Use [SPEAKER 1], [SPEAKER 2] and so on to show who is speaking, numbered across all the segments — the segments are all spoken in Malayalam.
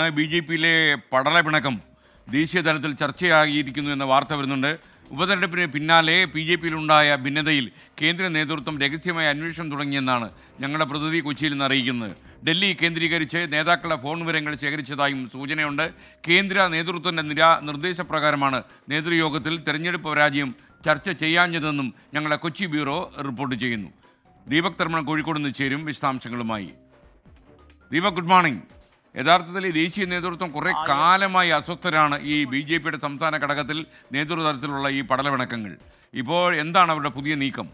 [SPEAKER 1] ബി ജെ പിയിലെ പടലപിണക്കം ദേശീയ തലത്തിൽ ചർച്ചയായിരിക്കുന്നു എന്ന വാർത്ത വരുന്നുണ്ട് ഉപതെരഞ്ഞെടുപ്പിന് പിന്നാലെ ബി ജെ പിയിലുണ്ടായ ഭിന്നതയിൽ കേന്ദ്ര നേതൃത്വം രഹസ്യമായ അന്വേഷണം തുടങ്ങിയെന്നാണ് ഞങ്ങളുടെ പ്രതിനിധി കൊച്ചിയിൽ നിന്ന് അറിയിക്കുന്നത് ഡൽഹി കേന്ദ്രീകരിച്ച് നേതാക്കളുടെ ഫോൺ വിവരങ്ങൾ ശേഖരിച്ചതായും സൂചനയുണ്ട് കേന്ദ്ര നേതൃത്വത്തിൻ്റെ നിരാ നിർദ്ദേശപ്രകാരമാണ് നേതൃയോഗത്തിൽ തെരഞ്ഞെടുപ്പ് പരാജയം ചർച്ച ചെയ്യാഞ്ഞതെന്നും ഞങ്ങളുടെ കൊച്ചി ബ്യൂറോ റിപ്പോർട്ട് ചെയ്യുന്നു ദീപക് തർമ്മൺ കോഴിക്കോട് നിന്ന് ചേരും വിശദാംശങ്ങളുമായി ദീപക് ഗുഡ് മോർണിംഗ് യഥാർത്ഥത്തിൽ ഈ ദേശീയ നേതൃത്വം കുറെ കാലമായി അസ്വസ്ഥരാണ് ഈ ബി ജെ പിയുടെ സംസ്ഥാന ഘടകത്തിൽ നേതൃതലത്തിലുള്ള ഈ പടലവിണക്കങ്ങൾ ഇപ്പോൾ എന്താണ് അവരുടെ പുതിയ നീക്കം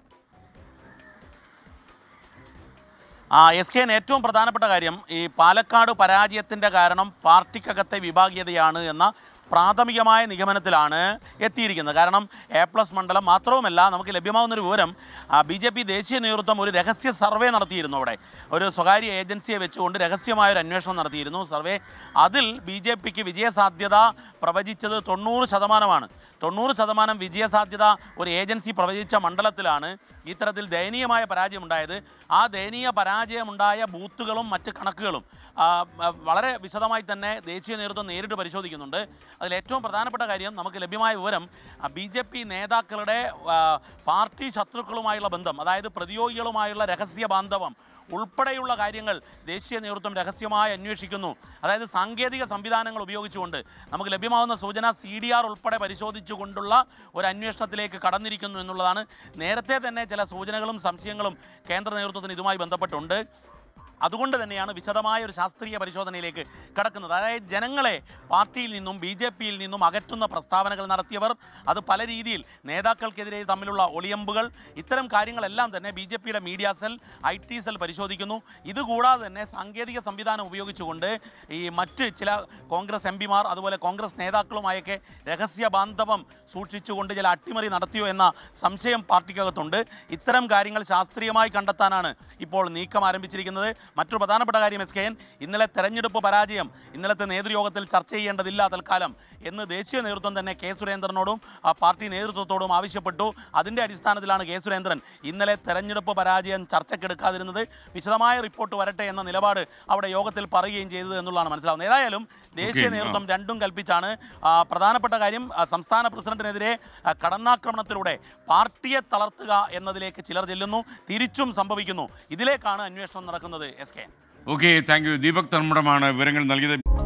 [SPEAKER 2] ആ എസ് കെ ഏറ്റവും പ്രധാനപ്പെട്ട കാര്യം ഈ പാലക്കാട് പരാജയത്തിൻ്റെ കാരണം പാർട്ടിക്കകത്തെ വിഭാഗീയതയാണ് എന്ന പ്രാഥമികമായ നിഗമനത്തിലാണ് എത്തിയിരിക്കുന്നത് കാരണം എ പ്ലസ് മണ്ഡലം മാത്രവുമല്ല നമുക്ക് ലഭ്യമാവുന്നൊരു വിവരം ബി ജെ പി ദേശീയ നേതൃത്വം ഒരു രഹസ്യ സർവേ നടത്തിയിരുന്നു അവിടെ ഒരു സ്വകാര്യ ഏജൻസിയെ വെച്ചുകൊണ്ട് രഹസ്യമായ ഒരു അന്വേഷണം നടത്തിയിരുന്നു സർവേ അതിൽ ബി ജെ പിക്ക് വിജയസാധ്യത പ്രവചിച്ചത് തൊണ്ണൂറ് ശതമാനമാണ് തൊണ്ണൂറ് ശതമാനം വിജയസാധ്യത ഒരു ഏജൻസി പ്രവചിച്ച മണ്ഡലത്തിലാണ് ഇത്തരത്തിൽ ദയനീയമായ പരാജയമുണ്ടായത് ആ ദയനീയ പരാജയമുണ്ടായ ബൂത്തുകളും മറ്റ് കണക്കുകളും ആ, ആ, വളരെ വിശദമായി തന്നെ ദേശീയ നേതൃത്വം നേരിട്ട് പരിശോധിക്കുന്നുണ്ട് അതിൽ ഏറ്റവും പ്രധാനപ്പെട്ട കാര്യം നമുക്ക് ലഭ്യമായ വിവരം ബി ജെ പി നേതാക്കളുടെ ആ, പാർട്ടി ശത്രുക്കളുമായുള്ള ബന്ധം അതായത് പ്രതിയോഗികളുമായുള്ള രഹസ്യ ബാന്ധവം ഉൾപ്പെടെയുള്ള കാര്യങ്ങൾ ദേശീയ നേതൃത്വം രഹസ്യമായി അന്വേഷിക്കുന്നു അതായത് സാങ്കേതിക സംവിധാനങ്ങൾ ഉപയോഗിച്ചുകൊണ്ട് നമുക്ക് ലഭ്യമാവുന്ന സൂചന സി ഡി ആർ ഉൾപ്പെടെ പരിശോധിച്ചുകൊണ്ടുള്ള ഒരു അന്വേഷണത്തിലേക്ക് കടന്നിരിക്കുന്നു എന്നുള്ളതാണ് നേരത്തെ തന്നെ ചില സൂചനകളും സംശയങ്ങളും കേന്ദ്ര നേതൃത്വത്തിന് ഇതുമായി ബന്ധപ്പെട്ടുണ്ട് അതുകൊണ്ട് തന്നെയാണ് വിശദമായ ഒരു ശാസ്ത്രീയ പരിശോധനയിലേക്ക് കടക്കുന്നത് അതായത് ജനങ്ങളെ പാർട്ടിയിൽ നിന്നും ബി ജെ പിയിൽ നിന്നും അകറ്റുന്ന പ്രസ്താവനകൾ നടത്തിയവർ അത് പല രീതിയിൽ നേതാക്കൾക്കെതിരെ തമ്മിലുള്ള ഒളിയമ്പുകൾ ഇത്തരം കാര്യങ്ങളെല്ലാം തന്നെ ബി ജെ പിയുടെ media cell I T cell പരിശോധിക്കുന്നു ഇതുകൂടാതെ തന്നെ സാങ്കേതിക സംവിധാനം ഉപയോഗിച്ചുകൊണ്ട് ഈ മറ്റ് ചില കോൺഗ്രസ് എം പിമാർ അതുപോലെ കോൺഗ്രസ് നേതാക്കളുമായൊക്കെ രഹസ്യ ബാന്ധവം സൂക്ഷിച്ചുകൊണ്ട് ചില അട്ടിമറി നടത്തിയോ എന്ന സംശയം പാർട്ടിക്കകത്തുണ്ട് ഇത്തരം കാര്യങ്ങൾ ശാസ്ത്രീയമായി കണ്ടെത്താനാണ് ഇപ്പോൾ നീക്കം ആരംഭിച്ചിരിക്കുന്നത് മറ്റൊരു പ്രധാനപ്പെട്ട കാര്യം എസ് കെ എൻ ഇന്നലെ തെരഞ്ഞെടുപ്പ് പരാജയം ഇന്നലത്തെ നേതൃയോഗത്തിൽ ചർച്ച ചെയ്യേണ്ടതില്ല തൽക്കാലം എന്ന് ദേശീയ നേതൃത്വം തന്നെ കെ സുരേന്ദ്രനോടും ആ പാർട്ടി നേതൃത്വത്തോടും ആവശ്യപ്പെട്ടു അതിൻ്റെ അടിസ്ഥാനത്തിലാണ് കെ സുരേന്ദ്രൻ ഇന്നലെ തെരഞ്ഞെടുപ്പ് പരാജയം ചർച്ചയ്ക്കെടുക്കാതിരുന്നത് വിശദമായ റിപ്പോർട്ട് വരട്ടെ എന്ന നിലപാട് അവിടെ യോഗത്തിൽ പറയുകയും ചെയ്തത് എന്നുള്ളതാണ് മനസ്സിലാവുന്നത് ഏതായാലും ദേശീയ
[SPEAKER 1] Okay, ആ.
[SPEAKER 2] നേതൃത്വം രണ്ടും കൽപ്പിച്ചാണ് ആ, പ്രധാനപ്പെട്ട കാര്യം ആ, സംസ്ഥാന പ്രസിഡന്റിനെതിരെ ആ, കടന്നാക്രമണത്തിലൂടെ പാർട്ടിയെ തളർത്തുക എന്നതിലേക്ക് ചിലർ ചെല്ലുന്നു തിരിച്ചും സംഭവിക്കുന്നു ഇതിലേക്കാണ് അന്വേഷണം നടക്കുന്നത് S K
[SPEAKER 1] okay thank you Deepak തർമ്മടമാണ് വിവരങ്ങൾ നൽകിയത്